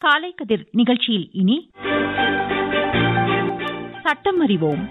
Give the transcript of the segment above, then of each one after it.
காலை கதிர் நிகழ்ச்சியில் இனி சட்டம் அறிவோம்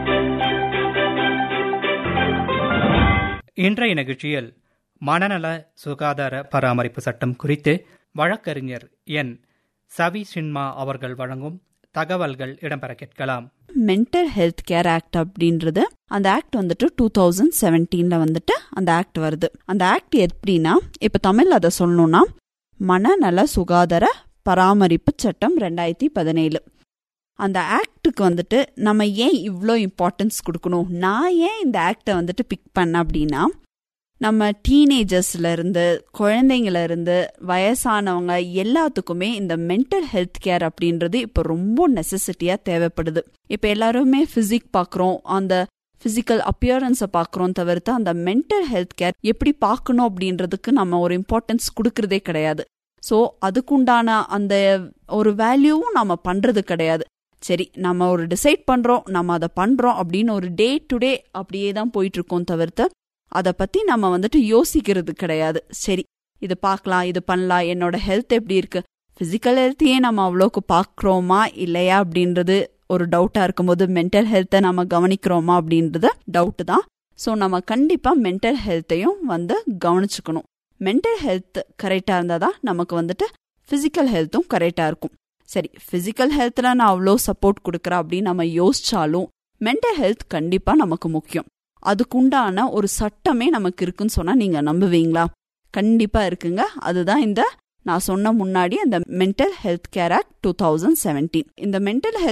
இன்றைய நிகழ்ச்சியில் மனநல சுகாதார பராமரிப்பு சட்டம் குறித்து வழக்கறிஞர் என் சவி சின்மா அவர்கள் வழங்கும் தகவல்கள் இடம்பெற கேட்கலாம் மென்டல் ஹெல்த் கேர் ஆக்ட் அப்படின்றது அந்த ஆக்ட் வந்துட்டு டூ தௌசண்ட் செவன்டீன்ல வந்துட்டு அந்த ஆக்ட் வருது அந்த ஆக்ட் எப்படின்னா இப்ப தமிழ்ல அதை சொல்லணும்னா மனநல சுகாதார பராமரிப்பு சட்டம் ரெண்டாயிரத்தி பதினேழு அந்த ஆக்டுக்கு வந்துட்டு நம்ம ஏன் இவ்வளோ இம்பார்ட்டன்ஸ் கொடுக்கணும் நான் ஏன் இந்த ஆக்டை வந்துட்டு பிக் பண்ண அப்படின்னா நம்ம டீனேஜர்ஸ்ல இருந்து குழந்தைங்கள இருந்து வயசானவங்க எல்லாத்துக்குமே இந்த மென்டல் ஹெல்த் கேர் அப்படின்றது இப்போ ரொம்ப நெசசிட்டியா தேவைப்படுது இப்போ எல்லாருமே பிசிக் பார்க்குறோம் அந்த பிசிக்கல் அப்பியரன்ஸை பார்க்குறோம் தவிர்த்து அந்த மென்டல் ஹெல்த் கேர் எப்படி பார்க்கணும் அப்படின்றதுக்கு நம்ம ஒரு இம்பார்ட்டன்ஸ் கொடுக்கறதே கிடையாது ஸோ அதுக்குண்டான அந்த ஒரு வேல்யூவும் நம்ம பண்றது கிடையாது சரி நம்ம ஒரு டிசைட் பண்றோம் நம்ம அதை பண்றோம் அப்படின்னு ஒரு டே டு டே அப்படியே தான் போயிட்டு இருக்கோம் தவிர்த்து அதை பத்தி நம்ம வந்துட்டு யோசிக்கிறது கிடையாது சரி இது பார்க்கலாம் இது பண்ணலாம் என்னோட ஹெல்த் எப்படி இருக்கு பிசிக்கல் ஹெல்த்தையே நம்ம அவ்வளோக்கு பார்க்குறோமா இல்லையா அப்படின்றது ஒரு டவுட்டா இருக்கும்போது மென்டல் ஹெல்த்தை நம்ம கவனிக்கிறோமா அப்படின்றது டவுட் தான் ஸோ நம்ம கண்டிப்பா மென்டல் ஹெல்த்தையும் வந்து கவனிச்சுக்கணும் மென்டல் ஹெல்த் கரெக்டாக இருந்தால் தான் நமக்கு வந்துட்டு ஃபிசிக்கல் ஹெல்த்தும் கரெக்டாக இருக்கும் சரி ஃபிசிக்கல் ஹெல்த்தில் நான் அவ்வளோ சப்போர்ட் கொடுக்குறேன் அப்படின்னு நம்ம யோசிச்சாலும் மென்டல் ஹெல்த் கண்டிப்பாக நமக்கு முக்கியம் அதுக்குண்டான ஒரு சட்டமே நமக்கு இருக்குன்னு சொன்னால் நீங்கள் நம்புவீங்களா கண்டிப்பாக இருக்குங்க அதுதான் இந்த நான் சொன்ன முன்னாடி அந்த mental health care act two thousand seventeen இந்த மென்டல் ஹெல்த்